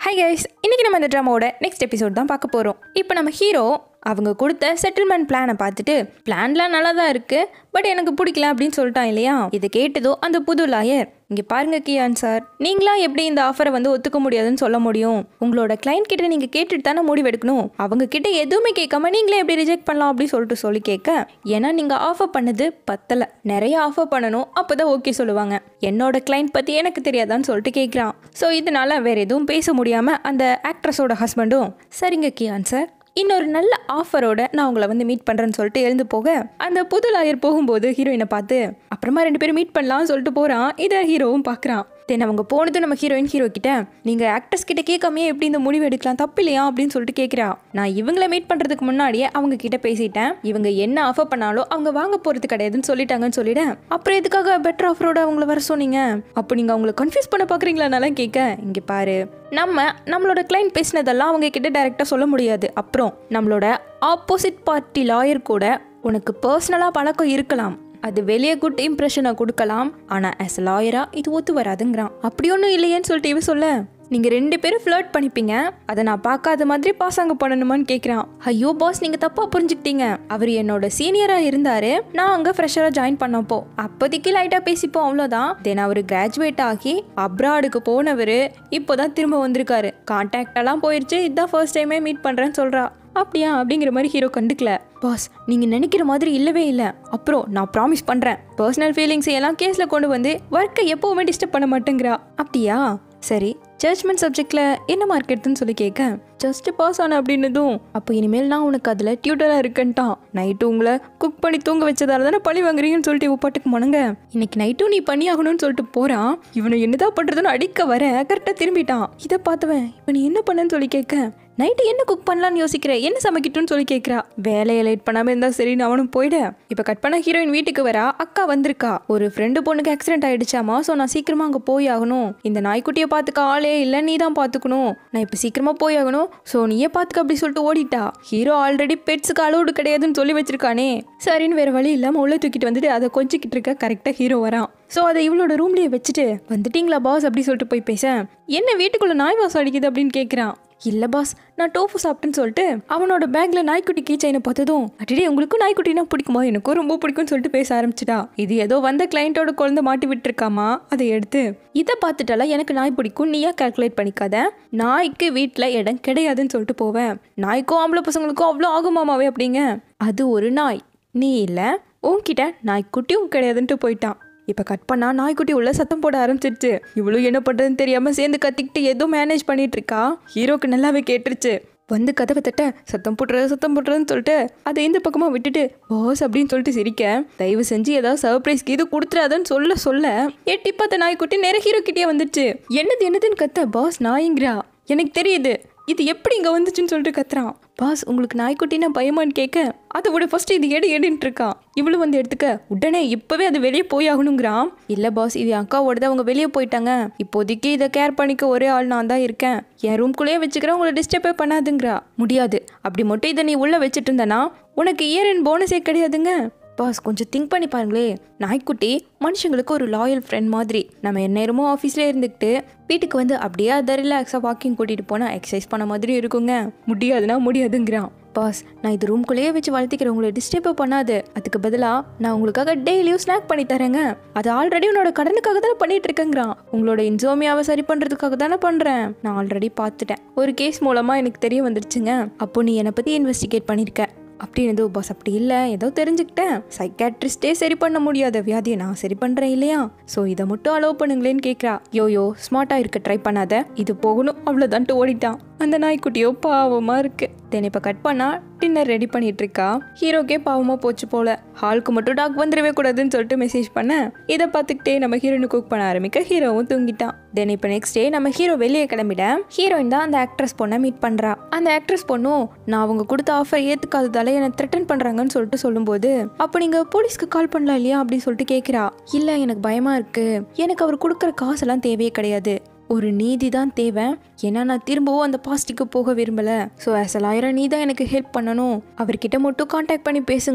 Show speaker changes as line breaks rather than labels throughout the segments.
hi guys இன்னைக்கு நம்ம இந்த ட்ராமாவோட நெக்ஸ்ட் எபிசோட் தான் பார்க்க போகிறோம் இப்போ நம்ம ஹீரோ அவங்க கொடுத்த செட்டில்மெண்ட் பிளானை பார்த்துட்டு பிளான்லாம் நல்லா தான் இருக்கு பட் எனக்கு பிடிக்கல அப்படின்னு சொல்லிட்டான் இல்லையா இதை கேட்டதோ அந்த புது லாயர் இங்கே பாருங்க கியான் சார் நீங்களா எப்படி இந்த ஆஃபரை வந்து ஒத்துக்க முடியாதுன்னு சொல்ல முடியும் உங்களோட கிளைண்ட் கிட்ட நீங்கள் கேட்டுட்டு தானே முடிவெடுக்கணும் அவங்க கிட்ட எதுவுமே கேட்காம நீங்களே எப்படி ரிஜெக்ட் பண்ணலாம் அப்படின்னு சொல்லிட்டு சொல்லி கேட்க ஏன்னா நீங்கள் ஆஃபர் பண்ணது பத்தலை நிறைய ஆஃபர் பண்ணணும் அப்போ தான் ஓகே சொல்லுவாங்க என்னோட கிளைண்ட் பற்றி எனக்கு தெரியாதான்னு சொல்லிட்டு கேட்குறான் ஸோ இதனால வேற எதுவும் பேச முடியாமல் அந்த ஆக்ட்ரஸோட ஹஸ்பண்டும் சரிங்க கியான் சார் இன்னொரு நல்ல ஆஃபரோட நான் உங்களை வந்து மீட் பண்ணுறேன்னு சொல்லிட்டு எழுந்து போக அந்த புது லாயர் போகும்போது ஹீரோயினை பார்த்து அப்புறமா ரெண்டு பேரும் மீட் பண்ணலாம்னு சொல்லிட்டு போகிறான் இதை ஹீரோவும் பார்க்குறான் தென் அவங்க போனதும் நம்ம ஹீரோயின் ஹீரோ கிட்ட நீங்கள் ஆக்டர்ஸ் கிட்ட கேட்காமயே எப்படி இந்த முடிவு எடுக்கலாம் தப்பு இல்லையா அப்படின்னு சொல்லிட்டு கேட்குறா நான் இவங்கள மீட் பண்ணுறதுக்கு முன்னாடியே அவங்க கிட்ட பேசிட்டேன் இவங்க என்ன ஆஃபர் பண்ணாலும் அவங்க வாங்க போகிறது கிடையாதுன்னு சொல்லிட்டாங்கன்னு சொல்லிட்டேன் அப்புறம் எதுக்காக பெட்டர் ஆஃபரோட அவங்கள வர சொன்னீங்க அப்போ நீங்கள் அவங்கள கன்ஃபியூஸ் பண்ண பார்க்குறீங்களானால கேட்க இங்கே பாரு நம்ம நம்மளோட கிளைண்ட் பேசினதெல்லாம் அவங்க கிட்ட டைரெக்டாக சொல்ல முடியாது அப்புறம் நம்மளோட ஆப்போசிட் பார்ட்டி லாயர் கூட உனக்கு பர்சனலாக பழக்கம் இருக்கலாம் அது வெளியே குட் இம்ப்ரெஷனை கொடுக்கலாம் ஆனால் ஆஸ் லாயராக இது ஒத்து வராதுங்கிறான் அப்படி ஒன்றும் இல்லையேன்னு சொல்லிட்டு இவ சொல்ல நீங்கள் ரெண்டு பேரும் ஃப்ளர்ட் பண்ணிப்பீங்க அதை நான் பார்க்காத மாதிரி பாசாங்க பண்ணணுமான்னு கேட்குறான் ஐயோ பாஸ் நீங்கள் தப்பாக புரிஞ்சுக்கிட்டீங்க அவர் என்னோட சீனியராக இருந்தார் நான் அங்கே ஃப்ரெஷராக ஜாயின் பண்ணப்போ அப்போதைக்கு லைட்டாக பேசிப்போம் அவ்வளோதான் தென் அவர் கிராஜுவேட் ஆகி அப்ராடுக்கு போனவர் இப்போ தான் திரும்ப வந்திருக்காரு கான்டாக்ட் எல்லாம் போயிடுச்சு இதுதான் ஃபர்ஸ்ட் டைமே மீட் பண்ணுறேன்னு சொல்கிறா அப்படியா அப்படிங்கிற மாதிரி ஹீரோ கண்டுக்கல பாஸ் நீங்கள் நினைக்கிற மாதிரி இல்லவே இல்லை அப்புறம் நான் ப்ராமிஸ் பண்ணுறேன் பர்சனல் ஃபீலிங்ஸ் எல்லாம் கேஸில் கொண்டு வந்து ஒர்க்கை எப்போவுமே டிஸ்டர்ப் பண்ண மாட்டேங்கிறா அப்படியா சரி ஜட்ஜ்மெண்ட் சப்ஜெக்டில் என்ன மார்க் எடுத்துன்னு சொல்லி கேட்க ஜஸ்ட் பாஸ் ஆன அப்படின்னதும் அப்போ இனிமேல் நான் உனக்கு அதில் டியூட்டராக இருக்கேன்ட்டான் நைட்டு உங்களை குக் பண்ணி தூங்க வச்சதால தானே பழி வாங்குறீங்கன்னு சொல்லிட்டு இவ பாட்டுக்கு முனங்க இன்னைக்கு நைட்டும் நீ பண்ணி ஆகணும்னு சொல்லிட்டு போகிறான் இவனை என்னதான் பண்ணுறதுன்னு அடிக்க வர கரெக்டாக திரும்பிட்டான் இதை பார்த்தவன் இப்போ நீ என்ன பண்ணன்னு சொல்லி கேட்க நைட்டு என்ன குக் பண்ணலான்னு யோசிக்கிற என்ன சமைக்கட்டும்னு சொல்லி கேட்குறா வேலையை லேட் பண்ணாமல் இருந்தா சரின்னு அவனும் போயிட இப்போ கட் பண்ண ஹீரோயின் வீட்டுக்கு வரா அக்கா வந்திருக்கா ஒரு ஃப்ரெண்டு பொண்ணுக்கு ஆக்சிடென்ட் ஆயிடுச்சாமா ஸோ நான் சீக்கிரமா அங்கே போய் ஆகணும் இந்த நாய்க்குட்டியை பார்த்துக்க ஆளே இல்லை நீ தான் பார்த்துக்கணும் நான் இப்போ சீக்கிரமா போய் ஆகணும் ஸோ நீயே பார்த்துக்க அப்படி சொல்லிட்டு ஓடிட்டா ஹீரோ ஆல்ரெடி பெட்ஸுக்கு அலோடு கிடையாதுன்னு சொல்லி வச்சிருக்கானே சரின்னு வேற வழி இல்லாமல் உள்ள தூக்கிட்டு வந்துட்டு அதை கொஞ்சிக்கிட்டு இருக்க கரெக்டாக ஹீரோ வரான் ஸோ அதை இவளோட ரூம்லேயே வச்சுட்டு வந்துட்டீங்களா பாஸ் அப்படி சொல்லிட்டு போய் பேச என்ன வீட்டுக்குள்ள நாய் வாசம் அடிக்குது அப்படின்னு கேட்குறான் இல்லை பாஸ் நான் டோஃபு சாப்பிட்டேன்னு சொல்லிட்டு அவனோட பேக்ல நாய்க்குட்டி கீ செயினை பார்த்ததும் அடடே உங்களுக்கும் நாய்க்குட்டினா பிடிக்குமா எனக்கும் ரொம்ப பிடிக்கும்னு சொல்லிட்டு பேச ஆரம்பிச்சிட்டா இது ஏதோ வந்த கிளைண்ட்டோட குழந்தை மாட்டி விட்டுருக்காமா அதை எடுத்து இதை பார்த்துட்டால எனக்கு நாய் பிடிக்கும் நீயா கால்குலேட் பண்ணிக்காத நாய்க்கு வீட்டில் இடம் கிடையாதுன்னு சொல்லிட்டு போவேன் நாய்க்கும் ஆம்பளை பசங்களுக்கும் அவ்வளோ ஆகுமாமாவே அப்படிங்க அது ஒரு நாய் நீ இல்லை உன்கிட்ட நாய்க்குட்டியும் கிடையாதுன்ட்டு போயிட்டான் இப்போ கட் பண்ணா நாய்க்குட்டி உள்ள சத்தம் போட ஆரம்பிச்சிருச்சு இவ்வளோ என்ன பண்ணுறதுன்னு தெரியாமல் சேர்ந்து கத்திக்கிட்டு ஏதோ மேனேஜ் பண்ணிட்டு இருக்கா ஹீரோக்கு நல்லாவே கேட்டுருச்சு வந்து கதவை தட்ட சத்தம் போட்டுறது சத்தம் போட்டுறதுன்னு சொல்லிட்டு அதை இந்த பக்கமாக விட்டுட்டு பாஸ் அப்படின்னு சொல்லிட்டு சிரிக்க தயவு செஞ்சு ஏதாவது சர்ப்ரைஸ்க்கு இது கொடுத்துறாதன்னு சொல்ல சொல்ல எட்டி பார்த்த நாய்க்குட்டி நேர ஹீரோ கிட்டே வந்துடுச்சு என்னது என்னதுன்னு கத்த பாஸ் நாய்ங்கிறா எனக்கு தெரியுது இது எப்படி இங்கே வந்துச்சுன்னு சொல்லிட்டு கத்துறான் பாஸ் உங்களுக்கு நாய்க்குட்டினா பயமான்னு கேட்க அதை விட ஃபர்ஸ்ட் இது எடு எடுன்ட்டு இருக்கான் இவ்வளவு வந்து எடுத்துக்க உடனே இப்பவே அது வெளியே போய் ஆகணுங்கிறான் இல்ல பாஸ் இது அக்காவோட தான் அவங்க வெளியே போயிட்டாங்க இப்போதைக்கு இதை கேர் பண்ணிக்க ஒரே ஆள் நான் தான் இருக்கேன் என் ரூம்குள்ளேயே வச்சுக்கிறேன் உங்களை டிஸ்டர்பே பண்ணாதுங்கிறா முடியாது அப்படி மட்டும் இதை நீ உள்ள வச்சுட்டு இருந்தனா உனக்கு இயர் அண்ட் போனஸே கிடையாதுங்க பாஸ் கொஞ்சம் திங்க் பண்ணி பாருங்களே நாய்க்குட்டி மனுஷங்களுக்கு ஒரு லாயல் ஃப்ரெண்ட் மாதிரி நம்ம எந்நேரமும் ஆஃபீஸ்லேயே இருந்துக்கிட்டு வீட்டுக்கு வந்து அப்படியே அதை ரிலாக்ஸாக வாக்கிங் கூட்டிகிட்டு போனால் எக்ஸசைஸ் பண்ண மாதிரி இருக்குங்க முடியாதுன்னா முடியாதுங்கிறான் பாஸ் நான் இது ரூம்குள்ளேயே வச்சு வளர்த்திக்கிறேன் உங்களை டிஸ்டர்பே பண்ணாது அதுக்கு பதிலாக நான் உங்களுக்காக டெய்லியும் ஸ்நாக் பண்ணி தரேங்க அது ஆல்ரெடி உன்னோட கடனுக்காக தானே பண்ணிட்டு இருக்கேங்கிறான் உங்களோட இன்சோமியாவை சரி பண்ணுறதுக்காக தானே பண்ணுறேன் நான் ஆல்ரெடி பார்த்துட்டேன் ஒரு கேஸ் மூலமாக எனக்கு தெரிய வந்துருச்சுங்க அப்போ நீ என்னை பற்றி இன்வெஸ்டிகேட் பண்ணியிருக்க அப்படின்னு பாஸ் அப்படி இல்லை ஏதோ தெரிஞ்சுக்கிட்டேன் சைக்காட்ரிஸ்டே சரி பண்ண முடியாத வியாதியை நான் சரி பண்ணுறேன் இல்லையா ஸோ இதை மட்டும் அலோவ் பண்ணுங்களேன்னு கேட்குறா யோயோ ஸ்மார்ட்டாக இருக்க ட்ரை பண்ணாத இது போகணும் அவ்வளோதான்ட்டு ஓடிட்டான் அந்த நாய்க்குட்டியோ பாவமாக இருக்கு தென் இப்போ கட் பண்ணா டின்னர் ரெடி பண்ணிட்டு இருக்கா ஹீரோக்கே பாவமாக போச்சு போல ஹாலுக்கு மட்டும் டாக் வந்துடவே கூடாதுன்னு சொல்லிட்டு மெசேஜ் பண்ண இதை பார்த்துக்கிட்டே நம்ம ஹீரோனு குக் பண்ண ஆரம்பிக்க ஹீரோவும் தூங்கிட்டான் தென் இப்போ நெக்ஸ்ட் டே நம்ம ஹீரோ வெளியே கிளம்பிட ஹீரோயின் தான் அந்த ஆக்ட்ரஸ் பொண்ணை மீட் பண்ணுறா அந்த ஆக்ட்ரஸ் பொண்ணும் நான் அவங்க கொடுத்த ஆஃபர் ஏற்றுக்காததால என்னை த்ரெட்டன் பண்ணுறாங்கன்னு சொல்லிட்டு சொல்லும்போது அப்போ நீங்கள் போலீஸ்க்கு கால் பண்ணலாம் இல்லையா அப்படின்னு சொல்லிட்டு கேட்குறா இல்லை எனக்கு பயமாக இருக்கு எனக்கு அவர் கொடுக்குற காசெல்லாம் தேவையே கிடையாது ஒரு நீதி தான் தேவை ஏன்னா நான் திரும்பவும் அந்த பாஸ்டிக்கு போக விரும்பல ஸோ ஆஸ் அ லாயரா நீ தான் எனக்கு ஹெல்ப் பண்ணணும் அவர்கிட்ட மட்டும் காண்டாக்ட் பண்ணி பேசுங்கிறா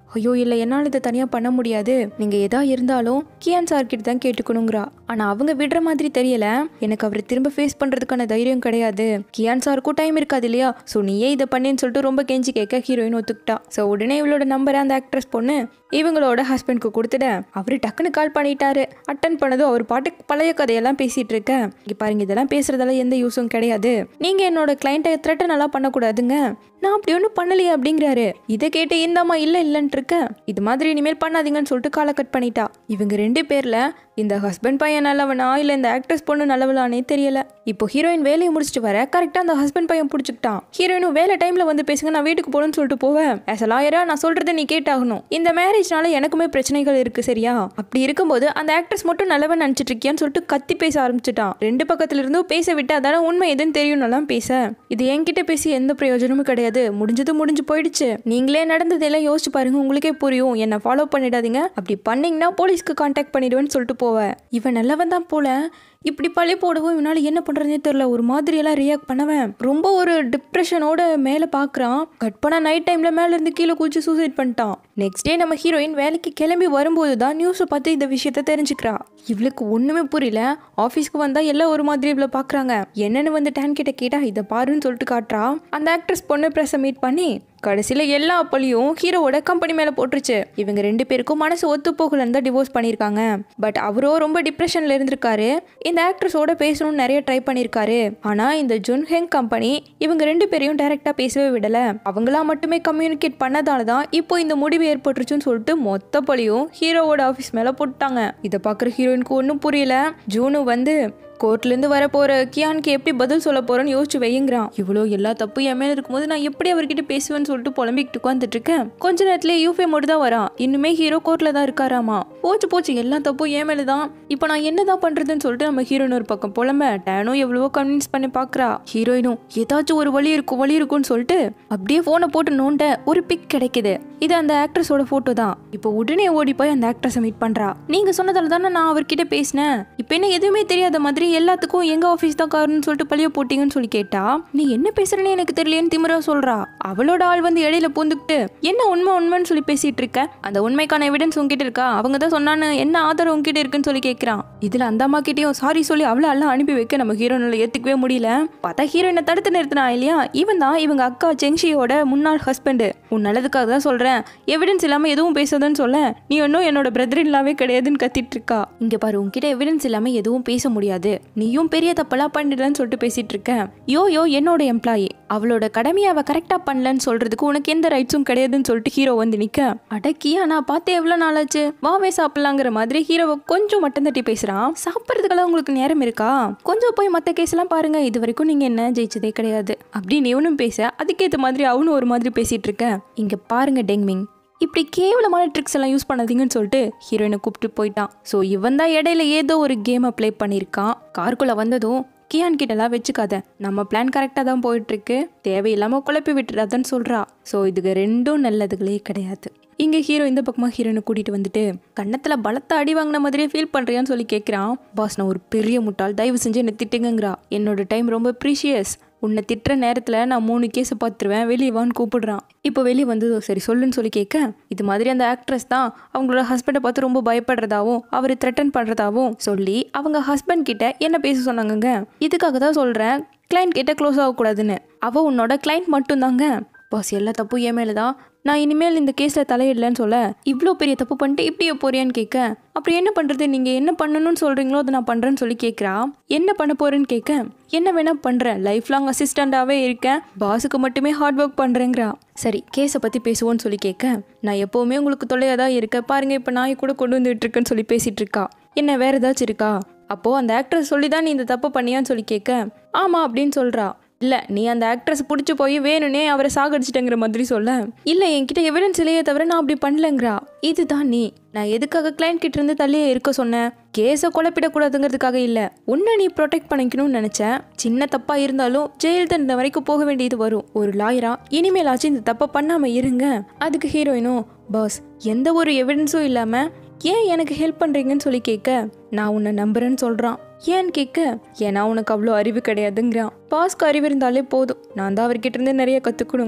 ஐயோ இல்லை என்னால் இதை தனியாக பண்ண முடியாது நீங்கள் எதா இருந்தாலும் கியான் சார் கிட்ட தான் கேட்டுக்கணுங்கிறா ஆனால் அவங்க விடுற மாதிரி தெரியல எனக்கு அவர் திரும்ப ஃபேஸ் பண்ணுறதுக்கான தைரியம் கிடையாது கியான் சாருக்கும் டைம் இருக்காது இல்லையா ஸோ நீயே இதை பண்ணின்னு சொல்லிட்டு ரொம்ப கெஞ்சி கேட்க ஹீரோயின் ஒத்துக்கிட்டா ஸோ உடனே இவளோட நம்பரை அந்த ஆக்ட்ரஸ் பொண்ணு இவங்களோட ஹஸ்பண்ட்க்கு கொடுத்துட அவர் டக்குன்னு கால் பண்ணிட்டாரு அட்டன் பண்ணதும் அவர் பாட்டுக்கு பழைய கதையெல்லாம் பேசிட்டு இருக்க இங்க பாருங்க இதெல்லாம் பேசுறதால எந்த யூஸும் கிடையாது நீங்க என்னோட கிளைண்ட்டை த்ரெட்டன் எல்லாம் பண்ணக்கூடாதுங்க நான் அப்படி ஒன்றும் பண்ணலையே அப்படிங்கிறாரு இதை கேட்டு இந்தம்மா இல்லை இல்லைன்ட்டு இருக்க இது மாதிரி இனிமேல் பண்ணாதீங்கன்னு சொல்லிட்டு காலை கட் பண்ணிட்டா இவங்க ரெண்டு பேர்ல இந்த ஹஸ்பண்ட் பையன் நல்லவனா இல்லை இந்த ஆக்ட்ரஸ் பொண்ணு நல்லவளானே தெரியல இப்போ ஹீரோயின் வேலையை முடிச்சுட்டு வர கரெக்டாக அந்த ஹஸ்பண்ட் பையன் பிடிச்சிக்கிட்டான் ஹீரோயினும் வேலை டைம்ல வந்து பேசுங்க நான் வீட்டுக்கு போகணும்னு சொல்லிட்டு போவேன் ஆஸ் அ லாயரா நான் சொல்றதை நீ கேட்டாகணும் இந்த மேரேஜ்னால எனக்குமே பிரச்சனைகள் இருக்கு சரியா அப்படி இருக்கும்போது அந்த ஆக்ட்ரஸ் மட்டும் நல்லவன் நினைச்சிட்டு இருக்கியான்னு சொல்லிட்டு கத்தி பேச ஆரம்பிச்சிட்டான் ரெண்டு பக்கத்துல இருந்தும் பேச விட்டு அதான உண்மை எதுன்னு தெரியும்னெல்லாம் பேச இது என்கிட்ட பேசி எந்த பிரயோஜனமும் கிடையாது முடிஞ்சது முடிஞ்சு போயிடுச்சு நீங்களே நடந்ததெல்லாம் யோசிச்சு பாருங்க உங்களுக்கே புரியும் என்ன ஃபாலோ பண்ணிடாதீங்க அப்படி பண்ணீங்கன்னா போலீஸ்க்கு கான்டாக்ட் பண்ணிடுவேன்னு சொல்லிட்டு போவேன் இவன் நல்லவன் தான் போல இப்படி பழி போடவும் இவனால என்ன பண்றதுனே தெரியல ஒரு மாதிரி எல்லாம் ரியாக்ட் பண்ணவன் ரொம்ப ஒரு டிப்ரெஷனோட மேலே பார்க்குறான் கட் பண்ண நைட் டைம்ல மேல இருந்து கீழே குதிச்சு சூசைட் பண்ணிட்டான் நெக்ஸ்ட் டே நம்ம ஹீரோயின் வேலைக்கு கிளம்பி வரும்போது தான் நியூஸை பார்த்து இந்த விஷயத்த தெரிஞ்சுக்கிறா இவளுக்கு ஒண்ணுமே புரியல ஆஃபீஸ்க்கு வந்தா எல்லாம் ஒரு மாதிரி இவளை பார்க்குறாங்க என்னன்னு வந்து டேன் கிட்ட கேட்டா இதை பாருன்னு சொல்லிட்டு காட்டுறா அந்த ஆக்ட்ரஸ் பொண்ணு ப்ரெஸ்ஸை மீட் பண்ணி கடைசியில் எல்லா பழியும் ஹீரோவோட கம்பெனி மேலே போட்டுருச்சு இவங்க ரெண்டு பேருக்கும் மனசு ஒத்து போகலன்னு தான் டிவோர்ஸ் பண்ணியிருக்காங்க பட் அவரோ ரொம்ப டிப்ரெஷனில் இருந்திருக்காரு இந்த ஆக்ட்ரஸோட பேசணும்னு நிறைய ட்ரை பண்ணியிருக்காரு ஆனால் இந்த ஜுன் ஹெங் கம்பெனி இவங்க ரெண்டு பேரையும் டைரெக்டாக பேசவே விடலை அவங்களா மட்டுமே கம்யூனிகேட் பண்ணதால தான் இப்போ இந்த முடிவு ஏற்பட்டுருச்சுன்னு சொல்லிட்டு மொத்த பழியும் ஹீரோவோட ஆஃபீஸ் மேலே போட்டாங்க இதை பார்க்குற ஹீரோயினுக்கு ஒன்றும் புரியல ஜூனு வந்து கோர்ட்லேருந்து வர போகிற கியானுக்கு எப்படி பதில் சொல்ல போகிறேன்னு யோசிச்சு வையுங்கிறான் இவ்வளோ எல்லா தப்பு என் மேலே இருக்கும்போது நான் எப்படி அவர்கிட்ட பேசுவேன்னு சொல்லிட்டு புலம்பிக்கிட்டு உட்காந்துட்டு இருக்கேன் கொஞ்ச நேரத்துல யூஃபே மட்டும் தான் வரான் இன்னுமே ஹீரோ கோர்ட்டில் தான் இருக்காராமா போச்சு போச்சு எல்லா தப்பும் என் மேலே தான் இப்போ நான் என்ன தான் பண்ணுறதுன்னு சொல்லிட்டு நம்ம ஹீரோயின் ஒரு பக்கம் புலம்ப டேனும் எவ்வளவோ கன்வின்ஸ் பண்ணி பார்க்குறா ஹீரோயினும் ஏதாச்சும் ஒரு வழி இருக்கும் வழி இருக்கும்னு சொல்லிட்டு அப்படியே ஃபோனை போட்டு நோண்ட ஒரு பிக் கிடைக்குது இது அந்த ஆக்ட்ரஸோட ஃபோட்டோ தான் இப்போ உடனே ஓடி போய் அந்த ஆக்ட்ரஸை மீட் பண்ணுறா நீங்கள் சொன்னதால தானே நான் அவர்கிட்ட பேசினேன் இப்போ என்ன எதுவுமே தெரியாத மாதிரி எல்லாத்துக்கும் எங்க ஆஃபீஸ் தான் காரணம்னு சொல்லிட்டு பழிய போட்டீங்கன்னு சொல்லி கேட்டா நீ என்ன பேசுறேன்னு எனக்கு தெரியலையேன்னு திமிரா சொல்றா அவளோட ஆள் வந்து இடையில பூந்துக்கிட்டு என்ன உண்மை உண்மைன்னு சொல்லி பேசிட்டு இருக்க அந்த உண்மைக்கான எவிடன்ஸ் உங்ககிட்ட இருக்கா அவங்க தான் சொன்னான்னு என்ன ஆதாரம் உங்ககிட்ட இருக்குன்னு சொல்லி கேட்கறான் இதுல அந்த அம்மா கிட்டயும் சாரி சொல்லி அவளை எல்லாம் அனுப்பி வைக்க நம்ம ஹீரோனால ஏத்துக்கவே முடியல பார்த்தா ஹீரோயினை தடுத்து நிறுத்தினா இல்லையா இவன் தான் இவங்க அக்கா செங்ஷியோட முன்னாள் ஹஸ்பண்ட் உன் நல்லதுக்காக தான் சொல்றேன் எவிடன்ஸ் இல்லாம எதுவும் பேசாதன்னு சொல்ல நீ இன்னும் என்னோட பிரதர் இல்லாமே கிடையாதுன்னு கத்திட்டு இருக்கா இங்க பாரு உன்கிட்ட எவிடன்ஸ் இல்லாம எதுவும் பேச முடியாது நீயும் பெரிய தப்பெல்லாம் பண்ணிடலன்னு சொல்லிட்டு பேசிட்டு இருக்க யோ யோ என்னோட எம்ப்ளாயி அவளோட கடமையை அவ கரெக்டா பண்ணலன்னு சொல்றதுக்கு உனக்கு எந்த ரைட்ஸும் கிடையாதுன்னு சொல்லிட்டு ஹீரோ வந்து நிக்க அடக்கியா நான் பார்த்தே எவ்வளவு நாளாச்சு வாவே சாப்பிடலாங்கிற மாதிரி ஹீரோவை கொஞ்சம் மட்டும் தட்டி பேசுறான் சாப்பிட்றதுக்கெல்லாம் உங்களுக்கு நேரம் இருக்கா கொஞ்சம் போய் மற்ற கேஸ் எல்லாம் பாருங்க இது வரைக்கும் நீங்க என்ன ஜெயிச்சதே கிடையாது அப்படின்னு இவனும் பேச அதுக்கேற்ற மாதிரி அவனும் ஒரு மாதிரி பேசிட்டு இருக்க இங்க பாருங்க டெங்மிங் இப்படி கேவலமான ட்ரிக்ஸ் எல்லாம் யூஸ் பண்ணாதீங்கன்னு சொல்லிட்டு ஹீரோயினை கூப்பிட்டு போயிட்டான் ஸோ இவன் தான் இடையில ஏதோ ஒரு கேமை ப்ளே பண்ணியிருக்கான் கார்க்குள்ளே வந்ததும் கியான் கிட்டலாம் வச்சுக்காத நம்ம பிளான் கரெக்டாக தான் போயிட்டுருக்கு தேவையில்லாமல் குழப்பி விட்டுறாதன்னு சொல்கிறா ஸோ இதுக்கு ரெண்டும் நல்லதுகளே கிடையாது இங்கே ஹீரோ இந்த பக்கமாக ஹீரோயினை கூட்டிகிட்டு வந்துட்டு கன்னத்தில் பலத்த அடி வாங்கின மாதிரியே ஃபீல் பண்ணுறியான்னு சொல்லி கேட்குறான் பாஸ் நான் ஒரு பெரிய முட்டாள் தயவு செஞ்சு என்னை திட்டுங்கிறா என்னோட டைம் ரொம்ப ப்ரீஷியஸ் உன்னை திட்டுற நேரத்தில் நான் மூணு கேஸை பார்த்துருவேன் வெளியே வான்னு கூப்பிடுறான் இப்போ வெளியே வந்ததோ சரி சொல்லுன்னு சொல்லி கேட்க இது மாதிரி அந்த ஆக்ட்ரஸ் தான் அவங்களோட ஹஸ்பண்டை பார்த்து ரொம்ப பயப்படுறதாவும் அவர் த்ரெட்டன் பண்ணுறதாவும் சொல்லி அவங்க ஹஸ்பண்ட் கிட்ட என்ன பேச சொன்னாங்கங்க இதுக்காக தான் சொல்கிறேன் கிளைண்ட் கிட்ட க்ளோஸ் ஆகக்கூடாதுன்னு அவள் உன்னோட கிளைண்ட் மட்டும்தாங்க பாஸ் எல்லா தப்பும் என் மேலே தான் நான் இனிமேல் இந்த கேஸில் தலையிடலன்னு சொல்ல இவ்வளோ பெரிய தப்பு பண்ணிட்டு இப்படியே போறியான்னு கேட்க அப்புறம் என்ன பண்ணுறது நீங்கள் என்ன பண்ணணும்னு சொல்கிறீங்களோ அதை நான் பண்ணுறேன்னு சொல்லி கேட்குறா என்ன பண்ண போகிறேன்னு கேட்க என்ன வேணால் பண்ணுறேன் லைஃப் லாங் அசிஸ்டண்ட்டாகவே இருக்கேன் பாஸுக்கு மட்டுமே ஹார்ட் ஒர்க் பண்ணுறேங்கிறா சரி கேஸை பற்றி பேசுவோன்னு சொல்லி கேட்க நான் எப்போவுமே உங்களுக்கு தொல்லையாக தான் இருக்கேன் பாருங்கள் இப்போ நான் கூட கொண்டு வந்துட்டு இருக்கேன்னு சொல்லி பேசிகிட்டு இருக்கா என்ன வேறு ஏதாச்சும் இருக்கா அப்போது அந்த ஆக்ட்ரஸ் சொல்லி தான் நீ இந்த தப்பு பண்ணியான்னு சொல்லி கேட்க ஆமாம் அப்படின்னு சொல்கிறா இல்லை நீ அந்த ஆக்ட்ரஸ் பிடிச்சி போய் வேணும்னே அவரை சாகடிச்சிட்டங்கிற மாதிரி சொல்ல இல்லை என்கிட்ட எவிடன்ஸ் இல்லையே தவிர நான் அப்படி பண்ணலங்கிறா இதுதான் நீ நான் எதுக்காக கிளைண்ட் கிட்ட இருந்து தள்ளியே இருக்க சொன்னேன் கேஸை குழப்பிடக்கூடாதுங்கிறதுக்காக இல்லை உன்னை நீ ப்ரொடெக்ட் பண்ணிக்கணும்னு நினச்சேன் சின்ன தப்பாக இருந்தாலும் ஜெயில் தண்டனை வரைக்கும் போக வேண்டியது வரும் ஒரு லாயரா இனிமேலாச்சும் இந்த தப்பை பண்ணாமல் இருங்க அதுக்கு ஹீரோயினும் பாஸ் எந்த ஒரு எவிடன்ஸும் இல்லாமல் ஏன் எனக்கு ஹெல்ப் பண்ணுறீங்கன்னு சொல்லி கேட்க நான் உன்னை நம்புறேன்னு சொல்கிறான் ஏன்னு கேட்க ஏன்னா உனக்கு அவ்வளோ அறிவு கிடையாதுங்கிறான் பாஸ்க்கு அறிவு இருந்தாலே போதும் நான் தான் அவர்கிட்ட இருந்து நிறைய கற்றுக்கணுங்க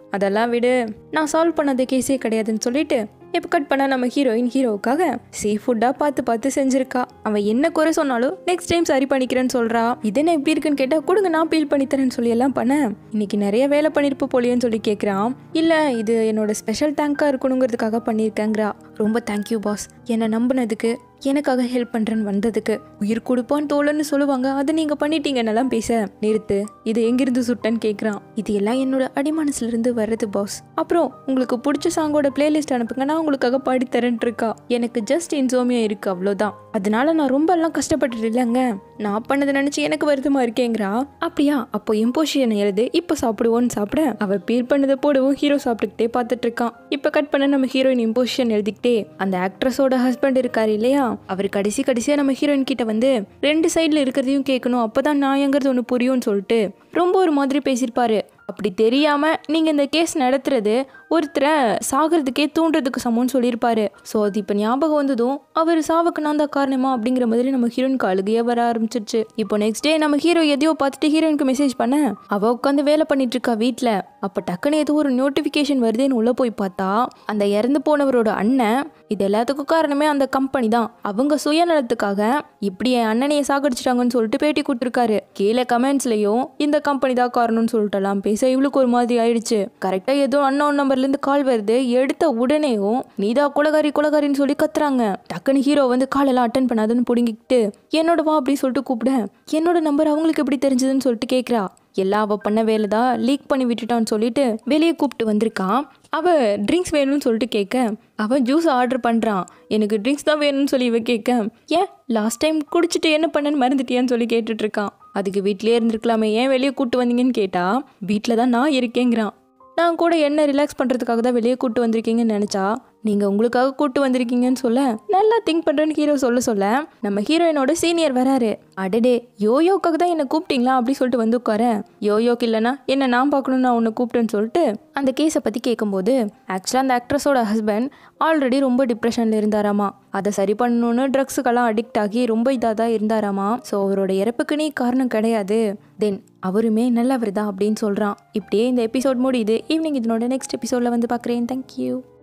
அதெல்லாம் விடு நான் சால்வ் பண்ணாத கேஸே கிடையாதுன்னு சொல்லிட்டு இப்போ கட் பண்ண நம்ம ஹீரோயின் ஹீரோவுக்காக சீ ஃபுட்டாக பார்த்து பார்த்து செஞ்சிருக்கா அவன் என்ன குறை சொன்னாலும் நெக்ஸ்ட் டைம் சரி பண்ணிக்கிறேன்னு சொல்றா இது என்ன எப்படி இருக்குன்னு கேட்டால் கொடுங்க நான் பீல் பண்ணித்தரேன்னு சொல்லி எல்லாம் பண்ணேன் இன்னைக்கு நிறைய வேலை பண்ணிருப்ப போலியேன்னு சொல்லி கேட்குறான் இல்லை இது என்னோட ஸ்பெஷல் தேங்காக இருக்கணுங்கிறதுக்காக பண்ணியிருக்கேங்கிறா ரொம்ப தேங்க்யூ பாஸ் என்னை நம்பினதுக்கு எனக்காக ஹெல்ப் பண்ணுறேன்னு வந்ததுக்கு உயிர் கொடுப்பான் தோழன்னு சொல்லுவாங்க அதை நீங்கள் பண்ணிட்டீங்கன்னெல்லாம் பேச நிறுத்து இது எங்கிருந்து சுட்டேன்னு கேட்குறான் இது எல்லாம் என்னோட அடிமனசுலேருந்து வர்றது பாஸ் அப்புறம் உங்களுக்கு பிடிச்ச சாங்கோட பிளேலிஸ்ட் அனுப்புங்க நான் உங்களுக்காக பாடித்தரேன்ட்டு இருக்கா எனக்கு ஜஸ்ட் இன்சோமியா இருக்கு அவ்வளோதான் அதனால நான் ரொம்ப எல்லாம் கஷ்டப்பட்டுட்டு இல்லைங்க நான் பண்ணதை நினச்சி எனக்கு வருத்தமா இருக்கேங்கிறா அப்படியா அப்போ இம்போஷியன் எழுது இப்போ சாப்பிடுவோன்னு சாப்பிட அவ பீல் பண்ணதை போடவும் ஹீரோ சாப்பிட்டுக்கிட்டே பார்த்துட்டு இருக்கான் இப்போ கட் பண்ண நம்ம ஹீரோயின் இம்போஷியன் எழுதிக்கிட்டே அந்த ஆக்ட்ரஸோட ஹஸ்பண்ட் இருக்காரு இல்லையா அவர் கடைசி கடைசியாக நம்ம ஹீரோயின் கிட்ட வந்து ரெண்டு சைடில் இருக்கிறதையும் கேட்கணும் அப்பதான் நியாயங்கிறது ஒன்று புரியும்னு சொல்லிட்டு ரொம்ப ஒரு மாதிரி பேசியிருப்பாரு அப்படி தெரியாம நீங்க இந்த கேஸ் நடத்துறது ஒருத்தரை சாகிறதுக்கே தூண்டுறதுக்கு சமம்னு சொல்லியிருப்பாரு ஸோ அது இப்போ ஞாபகம் வந்ததும் அவர் சாவுக்கு நான் தான் காரணமா அப்படிங்கிற மாதிரி நம்ம ஹீரோயினுக்கு அழுகையே வர ஆரம்பிச்சிருச்சு இப்போ நெக்ஸ்ட் டே நம்ம ஹீரோ எதையோ பார்த்துட்டு ஹீரோயினுக்கு மெசேஜ் பண்ண அவ உட்காந்து வேலை பண்ணிட்டு இருக்கா வீட்டில் அப்போ டக்குன்னு ஏதோ ஒரு நோட்டிஃபிகேஷன் வருதுன்னு உள்ள போய் பார்த்தா அந்த இறந்து போனவரோட அண்ணன் இது எல்லாத்துக்கும் காரணமே அந்த கம்பெனி தான் அவங்க சுயநலத்துக்காக இப்படி என் அண்ணனையை சாகடிச்சிட்டாங்கன்னு சொல்லிட்டு பேட்டி கொடுத்துருக்காரு கீழே கமெண்ட்ஸ்லயும் இந்த கம்பெனி தான் காரணம்னு சொல்லிட்டலாம் பேச இவளுக்கு ஒரு மாதிரி ஆயிடுச்சு கரெக்டா ஏதோ அன்னோன் நம்பர்ல இருந்து கால் வருது எடுத்த உடனேயும் நீதா குலகாரி குலகாரின்னு சொல்லி கத்துறாங்க டக்குன்னு ஹீரோ வந்து கால் எல்லாம் அட்டன் பண்ணாதுன்னு புடுங்கிக்கிட்டு என்னோட வா அப்படின்னு சொல்லிட்டு கூப்பிட என்னோட நம்பர் அவங்களுக்கு எப்படி தெரிஞ்சதுன்னு சொல்லிட்டு கேட்குறா எல்லாம் அவ பண்ண வேலை தான் லீக் பண்ணி விட்டுட்டான்னு சொல்லிட்டு வெளியே கூப்பிட்டு வந்திருக்கான் அவ ட்ரிங்க்ஸ் வேணும்னு சொல்லிட்டு கேட்க அவன் ஜூஸ் ஆர்டர் பண்ணுறான் எனக்கு ட்ரிங்க்ஸ் தான் வேணும்னு சொல்லி இவ கேட்க ஏன் லாஸ்ட் டைம் குடிச்சிட்டு என்ன பண்ணேன்னு மறந்துட்டியான்னு சொல்லி கேட்டுட்டு இருக்கான் அதுக்கு வீட்டிலே இருந்திருக்கலாமே ஏன் வெளியே கூப்பிட்டு வந்தீங்கன்னு கேட்டா வீட்டில் தான் நான் இருக்கேங்கிறான் நான் கூட என்ன ரிலாக்ஸ் பண்ணுறதுக்காக தான் வெளியே கூட்டு வந்திருக்கீங்கன்னு நினச்சா நீங்கள் உங்களுக்காக கூட்டு வந்திருக்கீங்கன்னு சொல்ல நல்லா திங்க் பண்ணுறேன்னு ஹீரோ சொல்ல சொல்ல நம்ம ஹீரோயினோட சீனியர் வராரு அடடே யோயோக்காக தான் என்னை கூப்பிட்டீங்களா அப்படி சொல்லிட்டு வந்து உட்காரேன் யோயோக்கு இல்லைனா என்ன நான் பார்க்கணும்னு நான் உன்னை கூப்பிட்டேன்னு சொல்லிட்டு அந்த கேஸை பற்றி கேட்கும்போது ஆக்சுவலாக அந்த ஆக்ட்ரஸோட ஹஸ்பண்ட் ஆல்ரெடி ரொம்ப டிப்ரெஷனில் இருந்தாராமா அதை சரி பண்ணணும்னு ட்ரக்ஸுக்கெல்லாம் அடிக்ட் ஆகி ரொம்ப இதாக தான் இருந்தாராமா ஸோ அவரோட இறப்புக்கு நீ காரணம் கிடையாது தென் அவருமே நல்லவர் தான் அப்படின்னு சொல்கிறான் இப்படியே இந்த எபிசோட் முடியுது ஈவினிங் இதனோட நெக்ஸ்ட் எபிசோடில் வந்து பார்க்குறேன் தேங்க்யூ